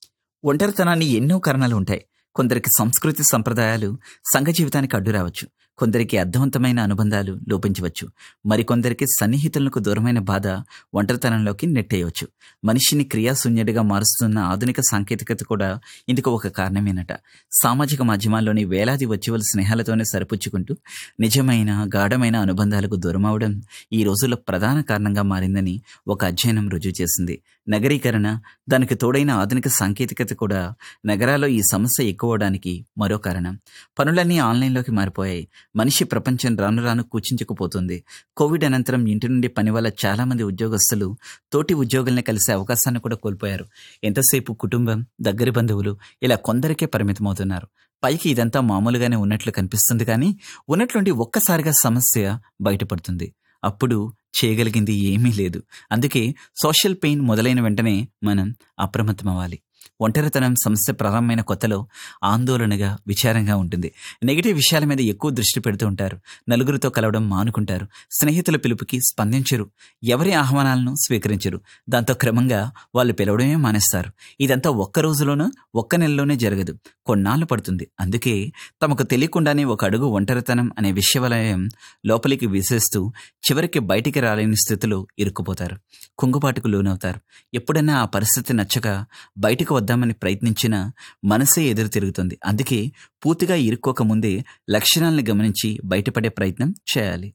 ఒంటరితనాన్ని ఎన్నో కారణాలు ఉంటాయి కొందరికి సంస్కృతి సంప్రదాయాలు సంఘ జీవితానికి అడ్డు రావచ్చు కొందరికి అర్థవంతమైన అనుబంధాలు లోపించవచ్చు మరికొందరికి సన్నిహితులకు దూరమైన బాధ ఒంటరితనంలోకి నెట్టేయవచ్చు మనిషిని క్రియాశూన్యుడిగా మారుస్తున్న ఆధునిక సాంకేతికత కూడా ఇందుకు ఒక కారణమేనట సామాజిక మాధ్యమాల్లోని వేలాది వచ్చేవల స్నేహాలతోనే సరిపుచ్చుకుంటూ నిజమైన గాఢమైన అనుబంధాలకు దూరమవడం ఈ రోజుల్లో ప్రధాన కారణంగా మారిందని ఒక అధ్యయనం రుజువు చేసింది నగరీకరణ దానికి తోడైన ఆధునిక సాంకేతికత కూడా నగరాల్లో ఈ సమస్య ఎక్కువడానికి మరో కారణం పనులన్నీ ఆన్లైన్లోకి మారిపోయాయి మనిషి ప్రపంచం రాను రాను కూచించుకుపోతుంది కోవిడ్ అనంతరం ఇంటి నుండి పని వల్ల చాలా మంది ఉద్యోగస్తులు తోటి ఉద్యోగుల్ని కలిసే అవకాశాన్ని కూడా కోల్పోయారు ఎంతసేపు కుటుంబం దగ్గరి బంధువులు ఇలా కొందరికే పరిమితమవుతున్నారు పైకి ఇదంతా మామూలుగానే ఉన్నట్లు కనిపిస్తుంది కానీ ఉన్నట్లుండి ఒక్కసారిగా సమస్య బయటపడుతుంది అప్పుడు చేయగలిగింది ఏమీ లేదు అందుకే సోషల్ పెయిన్ మొదలైన వెంటనే మనం అప్రమత్తం అవ్వాలి ఒంటరితనం సమస్య ప్రారంభమైన కొత్తలో ఆందోళనగా విచారంగా ఉంటుంది నెగిటివ్ విషయాల మీద ఎక్కువ దృష్టి పెడుతూ ఉంటారు నలుగురితో కలవడం మానుకుంటారు స్నేహితుల పిలుపుకి స్పందించరు ఎవరి ఆహ్వానాలను స్వీకరించరు దాంతో క్రమంగా వాళ్ళు పిలవడమే మానేస్తారు ఇదంతా ఒక్క రోజులోనూ ఒక్క నెలలోనే జరగదు కొన్నాళ్ళు పడుతుంది అందుకే తమకు తెలియకుండానే ఒక అడుగు ఒంటరితనం అనే విషయవలయం లోపలికి విసేస్తూ చివరికి బయటికి రాలేని స్థితిలో ఇరుక్కుపోతారు కుంగుపాటుకు లోనవుతారు ఎప్పుడైనా ఆ పరిస్థితి నచ్చక బయటకు వద్దామని ప్రయత్నించినా మనసే ఎదురు తిరుగుతుంది అందుకే పూర్తిగా ఇరుక్కోకముందే లక్షణాలను గమనించి బయటపడే ప్రయత్నం చేయాలి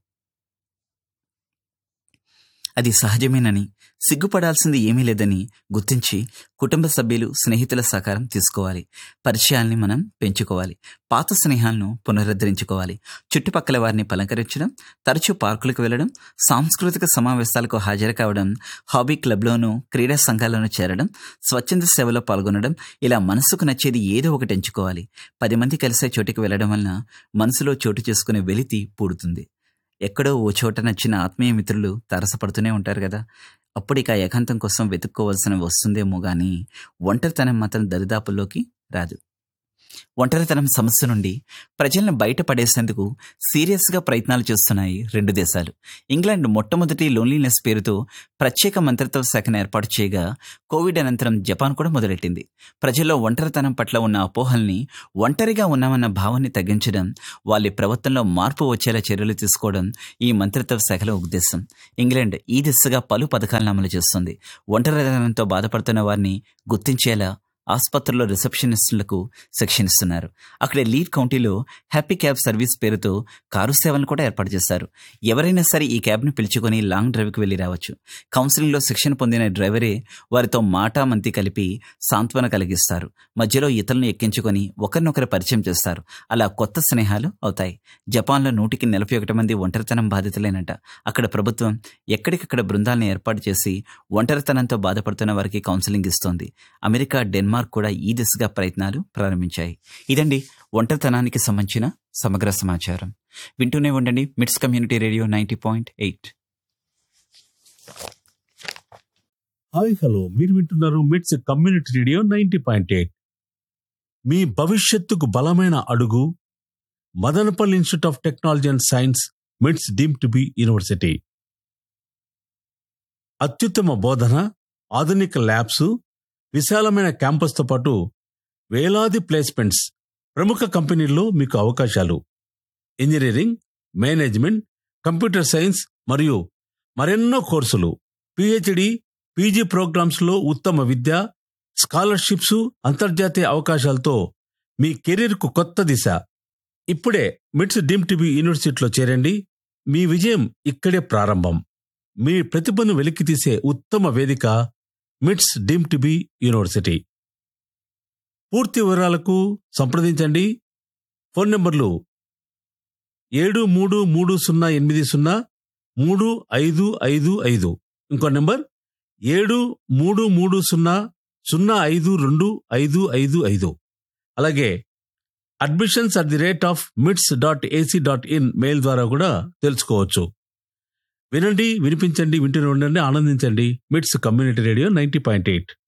అది సహజమేనని సిగ్గుపడాల్సింది ఏమీ లేదని గుర్తించి కుటుంబ సభ్యులు స్నేహితుల సహకారం తీసుకోవాలి పరిచయాల్ని మనం పెంచుకోవాలి పాత స్నేహాలను పునరుద్ధరించుకోవాలి చుట్టుపక్కల వారిని పలకరించడం తరచూ పార్కులకు వెళ్ళడం సాంస్కృతిక సమావేశాలకు హాజరు కావడం హాబీ క్లబ్లోనూ క్రీడా సంఘాల్లోనూ చేరడం స్వచ్ఛంద సేవలో పాల్గొనడం ఇలా మనసుకు నచ్చేది ఏదో ఒకటి ఎంచుకోవాలి పది మంది కలిసే చోటికి వెళ్ళడం వలన మనసులో చోటు చేసుకునే వెలితి పూడుతుంది ఎక్కడో ఓ చోట నచ్చిన ఆత్మీయ మిత్రులు తరసపడుతూనే ఉంటారు కదా అప్పుడు ఇక ఏకాంతం కోసం వెతుక్కోవాల్సిన వస్తుందేమో గాని ఒంటరితనం మాత్రం దరిదాపుల్లోకి రాదు ఒంటరితనం సమస్య నుండి ప్రజలను బయటపడేసేందుకు సీరియస్గా ప్రయత్నాలు చేస్తున్నాయి రెండు దేశాలు ఇంగ్లాండ్ మొట్టమొదటి లోన్లీనెస్ పేరుతో ప్రత్యేక మంత్రిత్వ శాఖను ఏర్పాటు చేయగా కోవిడ్ అనంతరం జపాన్ కూడా మొదలెట్టింది ప్రజల్లో ఒంటరితనం పట్ల ఉన్న అపోహల్ని ఒంటరిగా ఉన్నామన్న భావాన్ని తగ్గించడం వాళ్ళ ప్రవర్తనలో మార్పు వచ్చేలా చర్యలు తీసుకోవడం ఈ మంత్రిత్వ శాఖల ఉద్దేశం ఇంగ్లాండ్ ఈ దిశగా పలు పథకాలను అమలు చేస్తుంది ఒంటరితనంతో బాధపడుతున్న వారిని గుర్తించేలా ఆసుపత్రుల్లో రిసెప్షనిస్టులకు శిక్షణ ఇస్తున్నారు అక్కడ లీడ్ కౌంటీలో హ్యాపీ క్యాబ్ సర్వీస్ పేరుతో కారు సేవలను కూడా ఏర్పాటు చేశారు ఎవరైనా సరే ఈ క్యాబ్ను పిలుచుకొని లాంగ్ డ్రైవ్కి వెళ్ళి రావచ్చు కౌన్సిలింగ్లో శిక్షణ పొందిన డ్రైవరే వారితో మాటా మంతి కలిపి సాంత్వన కలిగిస్తారు మధ్యలో ఇతరులను ఎక్కించుకొని ఒకరినొకరు పరిచయం చేస్తారు అలా కొత్త స్నేహాలు అవుతాయి జపాన్లో నూటికి నలభై ఒకటి మంది ఒంటరితనం బాధితులేనట అక్కడ ప్రభుత్వం ఎక్కడికక్కడ బృందాలను ఏర్పాటు చేసి ఒంటరితనంతో బాధపడుతున్న వారికి కౌన్సిలింగ్ ఇస్తోంది అమెరికా డెన్మార్క్ కూడా ఈ దిశగా ప్రయత్నాలు ప్రారంభించాయి ఇదండి ఒంటరితనానికి సంబంధించిన సమగ్ర సమాచారం వింటూనే ఉండండి MITS community radio ninety point eight hi hello మీరు వింటున్నారు MITS community radio ninety point eight మీ భవిష్యత్తుకు బలమైన అడుగు Madanapalle institute of technology and science MITS deem to be university అత్యుత్తమ బోధన ఆధునిక ల్యాబ్స్ విశాలమైన క్యాంపస్తో పాటు వేలాది ప్లేస్మెంట్స్ ప్రముఖ కంపెనీల్లో మీకు అవకాశాలు ఇంజనీరింగ్ మేనేజ్మెంట్ కంప్యూటర్ సైన్స్ మరియు మరెన్నో కోర్సులు పిహెచ్డి పీజీ ప్రోగ్రామ్స్లో ఉత్తమ విద్య స్కాలర్షిప్స్ అంతర్జాతీయ అవకాశాలతో మీ కెరీర్కు కొత్త దిశ ఇప్పుడే మిట్స్ డీమ్ టీవీ యూనివర్సిటీలో చేరండి మీ విజయం ఇక్కడే ప్రారంభం మీ ప్రతిభను వెలికితీసే ఉత్తమ వేదిక మిట్స్ డీమ్ టీవీ యూనివర్సిటీ పూర్తి వివరాలకు సంప్రదించండి ఫోన్ నంబర్లు ఏడు మూడు మూడు సున్నా ఎనిమిది సున్నా మూడు ఐదు ఐదు ఐదు ఇంకో నెంబర్ ఏడు మూడు మూడు సున్నా సున్నా ఐదు రెండు ఐదు ఐదు ఐదు అలాగే admissions at the rate of MITS dot AC dot in mail ద్వారా కూడా తెలుసుకోవచ్చు వినండి వినిపించండి వింటూనే ఉండండి ఆనందించండి MITS community radio ninety point eight